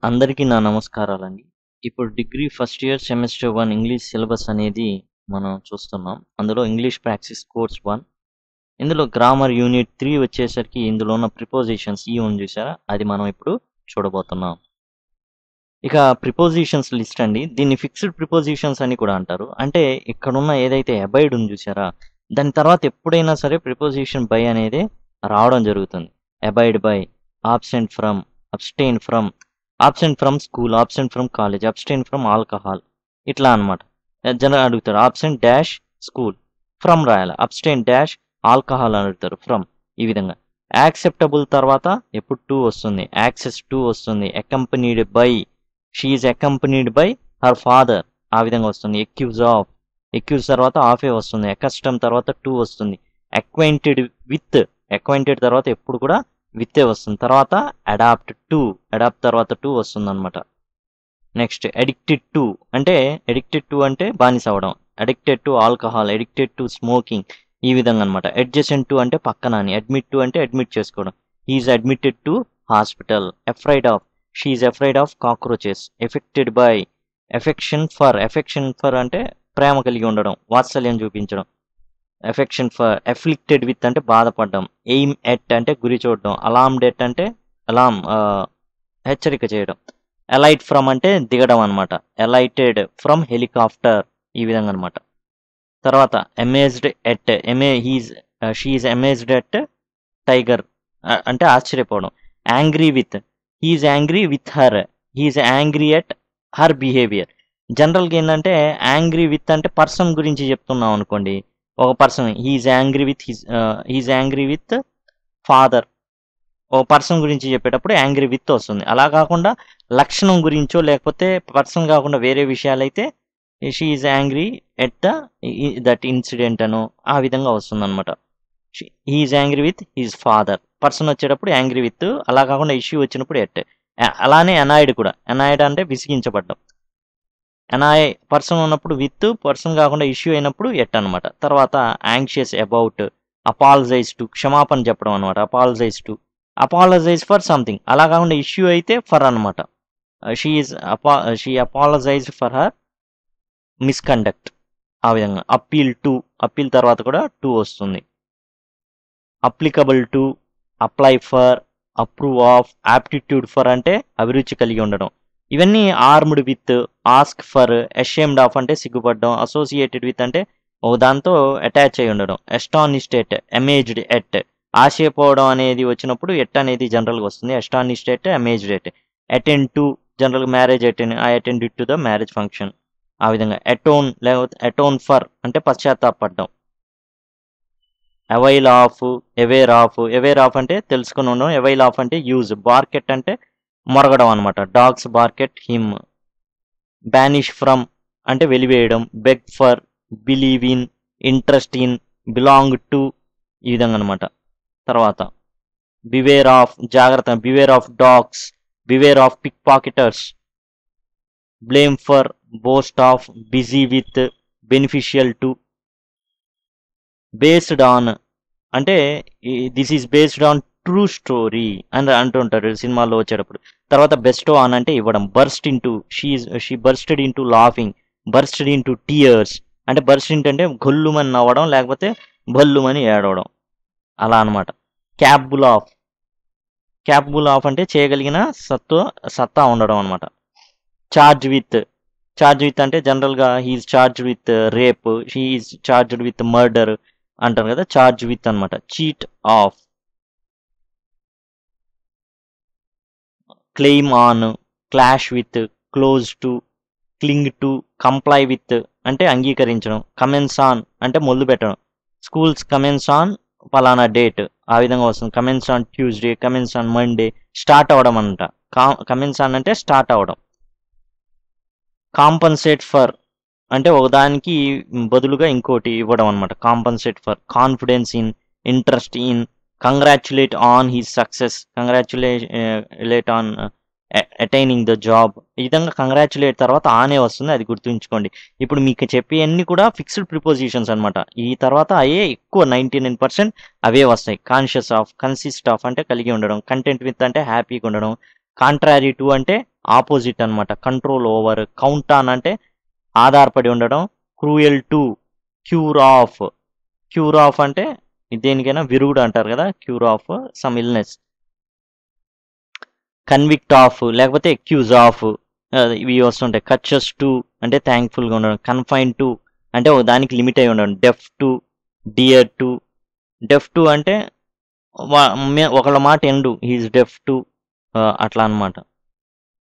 అందరికీ నా నమస్కారాలండి. ఇప్పుడు degree first year semester 1 English syllabus అనేది మనం చూస్తున్నాం. అందులో ఇంగ్లీష్ ప్రాక్టీస్ కోర్స్ 1. ఇందులో గ్రామర్ యూనిట్ 3 వచ్చేసరికి ఇందులో ఉన్న ప్రిపోజిషన్స్ ఈ ఉంది చూసారా? అది మనం ఇప్పుడు చూడబోతున్నాం. ఇక ప్రిపోజిషన్స్ లిస్ట్ అండి. దీన్ని ఫిక్స్డ్ ప్రిపోజిషన్స్ అని కూడా అంటారు. అంటే ఇక్కడున్న ఏదైతే అబైడ్ ఉంది చూసారా? దాని తర్వాత ఎప్పుడైనా సరే ప్రిపోజిషన్ బై అనేది రావడం జరుగుతుంది. Abide by, absent from, abstain from, absent from school, absent from college, abstain from alcohol ఇట్లా అన్నమాట. జనరల్ అడుగుతారు. ఆబ్సెంట్ డాష్ స్కూల్, ఫ్రమ్ రాయాలి. అబ్స్టెయిన్ డాష్ ఆల్కహాల్ అని అడుగుతారు. ఫ్రమ్ ఈ విధంగా. యాక్సెప్టబుల్ తర్వాత ఎప్పుడు టు వస్తుంది. యాక్సెస్ టు వస్తుంది. Accompanied by, she is accompanied by her father ఆ విధంగా వస్తుంది. ఎక్యూజ్ ఆఫ్, ఎక్యూజ్ తర్వాత ఆఫే వస్తుంది. అకస్టమ్ తర్వాత టు వస్తుంది. అక్వైంటెడ్ విత్, అక్వైంటెడ్ తర్వాత ఎప్పుడు కూడా విత్తే వస్తుంది. తర్వాత అడాప్ట్ టు, అడాప్ట్ తర్వాత టు వస్తుందన్నమాట. నెక్స్ట్ అడిక్టెడ్ టు అంటే అడిక్టెడ్ టు అంటే బానిస అవ్వడం. Addicted to alcohol, addicted to smoking ఈ విధంగా అన్నమాట. అడ్జసెంట్ టు అంటే పక్కన అని, అడ్మిట్ టు అంటే అడ్మిట్ చేసుకోవడం. He is admitted to hospital. Afraid of, she is afraid of cockroaches. Affected by, affection for, affection for అంటే ప్రేమ కలిగి ఉండడం, వాత్సల్యం చూపించడం. ఎఫెక్షన్ ఫర్, అఫ్లిక్టెడ్ విత్ అంటే బాధపడడం. ఎయిమ్ ఎట్ అంటే గురి చూడడం. అలార్మ్డ్ ఎట్ అంటే అలార్మ్ హెచ్చరిక చేయడం. అలైట్ ఫ్రమ్ అంటే దిగడం అన్నమాట. అలైటెడ్ ఫ్రమ్ హెలికాప్టర్ ఈ విధంగా అన్నమాట. తర్వాత అమేజ్డ్ ఎట్, ఎమే he's she is amazed at tiger అంటే ఆశ్చర్యపోవడం. Angry with, he is angry with her, he is angry at her behaviour. జనరల్‌గా ఏందంటే యాంగ్రీ విత్ అంటే పర్సన్ గురించి చెప్తున్నాం అనుకోండి. ఒక person he is angry with his he is angry with father. ఒక పర్సన్ గురించి చెప్పేటప్పుడు యాంగ్రీ విత్ వస్తుంది. అలా కాకుండా లక్షణం గురించో లేకపోతే పర్సన్ కాకుండా వేరే విషయాలైతే she is angry at the that incident అనో ఆ విధంగా వస్తుందన్నమాట. He is angry with his father. Person వచ్చేటప్పుడు యాంగ్రీ విత్ అలా కాకుండా ఇష్యూ వచ్చినప్పుడు ఎట్. అలానే అనాయిడ్ కూడా. అనాయిడ్ అంటే విసిగించబడ్డం. అనాయ్ పర్సన్ ఉన్నప్పుడు విత్, పర్సన్ కాకుండా ఇష్యూ అయినప్పుడు ఎట్ అన్నమాట. తర్వాత యాంగ్షియస్ అబౌట్, అపాలజైజ్ టు క్షమాపణ చెప్పడం అన్నమాట. Apologise to, apologise for something అలా కాకుండా ఇష్యూ అయితే ఫర్ అన్నమాట. షీ ఈజ్ అపా she apologised for her misconduct ఆ విధంగా. అప్పీల్ టు, అప్పీల్ తర్వాత కూడా టు వస్తుంది. Applicable to, apply for, approve of, aptitude for అంటే అభిరుచి కలిగి ఉండడం. ఇవన్నీ armed with, ask for, ashamed of అంటే సిగ్గుపడడం, అసోసియేటెడ్ విత్ అంటే ఒక దాంతో అటాచ్ అయి ఉండడం. అస్టానిష్డ్ ఎట్, అమేజ్డ్ ఎట్ ఆశ్చర్యపోవడం అనేది వచ్చినప్పుడు ఎట్ అనేది జనరల్‌గా వస్తుంది. Astonished at, amazed at. Attend to జనరల్‌గా marriage attend I attended to the marriage function ఆ విధంగా. అటోన్ లేకపోతే అటోన్ ఫర్ అంటే పశ్చాత్తాపపడడం. Avail of, aware of, aware of అంటే తెలుసుకొని ఉండడం. అవైల్ ఆఫ్ అంటే యూజ్. బార్కెట్ అంటే మొరగడం అన్నమాట. Dogs bark at him. Banish from అంటే వెలివేయడం. Beg for, believe in, interest in, belong to ఈ విధంగా అన్నమాట. తర్వాత బివేర్ ఆఫ్ జాగ్రత్త. Beware of dogs, beware of pick pocketers. Blame for, boast of, busy with, beneficial to. Based on అంటే this is based on true story అని అంటుంటారు సినిమాలో వచ్చేటప్పుడు. తర్వాత బెస్టో ఆన్ అంటే ఇవ్వడం. Burst into, she is she bursted into laughing, bursted into tears అంటే burst into అంటే గొల్లుమని నవ్వడం లేకపోతే భల్లుమని ఏడవడం అలా అన్నమాట. క్యాపబుల్ ఆఫ్, క్యాపబుల్ ఆఫ్ అంటే చేయగలిగిన సత్తో సత్తా ఉండడం అన్నమాట. చార్జ్ విత్, చార్జ్ విత్ అంటే జనరల్‌గా he is charged with rape, she is charged with murder అంటారు కదా! చార్జ్ విత్ అన్నమాట. Cheat of. Claim on, clash with, close to, cling to, comply with అంటే అంగీకరించడం. కమెన్స్ ఆన్ అంటే మొదలుపెట్టడం. స్కూల్స్ కమెన్స్ ఆన్ పలానా డేట్ ఆ విధంగా వస్తుంది. Commence on Tuesday, commence on Monday start అవ్వడం అన్నమాట. కా కమెన్స్ ఆన్ అంటే స్టార్ట్ అవ్వడం. కాంపన్సేట్ ఫర్ అంటే ఒకదానికి బదులుగా ఇంకోటి ఇవ్వడం అన్నమాట. Compensate for. Confidence in, interest in, congratulate on his success, congratulate on attaining the job ఈ విధంగా కంగ్రాచ్యులేట్ తర్వాత ఆనే వస్తుంది. అది గుర్తుంచుకోండి. ఇప్పుడు మీకు చెప్పేయన్నీ కూడా ఫిక్స్డ్ ప్రిపోజిషన్స్ అన్నమాట. ఈ తర్వాత అయ్యే ఎక్కువ 99% అవే వస్తాయి. కాన్షియస్ ఆఫ్, కన్సిస్ట్ ఆఫ్ అంటే కలిగి ఉండడం. కంటెంట్ విత్ అంటే హ్యాపీగా ఉండడం. కాంట్రారీ టు అంటే ఆపోజిట్ అన్నమాట కంట్రోల్ ఓవర్ కౌంట్ ఆన్ అంటే ఆధారపడి ఉండడం cruel to cure of cure of అంటే దేనికైనా విరుగుడు అంటారు కదా cure of some illness convict of లేకపోతే ఎక్యూజ్ ఆఫ్ ఇవి వస్తుంటాయి కచ్చస్ టు అంటే థ్యాంక్ఫుల్గా ఉండడం కన్ఫైన్ టు అంటే ఒక దానికి లిమిట్ అయి ఉండడం deaf to dear to deaf to అంటే వా- మే- ఒకళ్ళ మాట ఎండు హీఈస్ డెఫ్ టు అట్లా అన్నమాట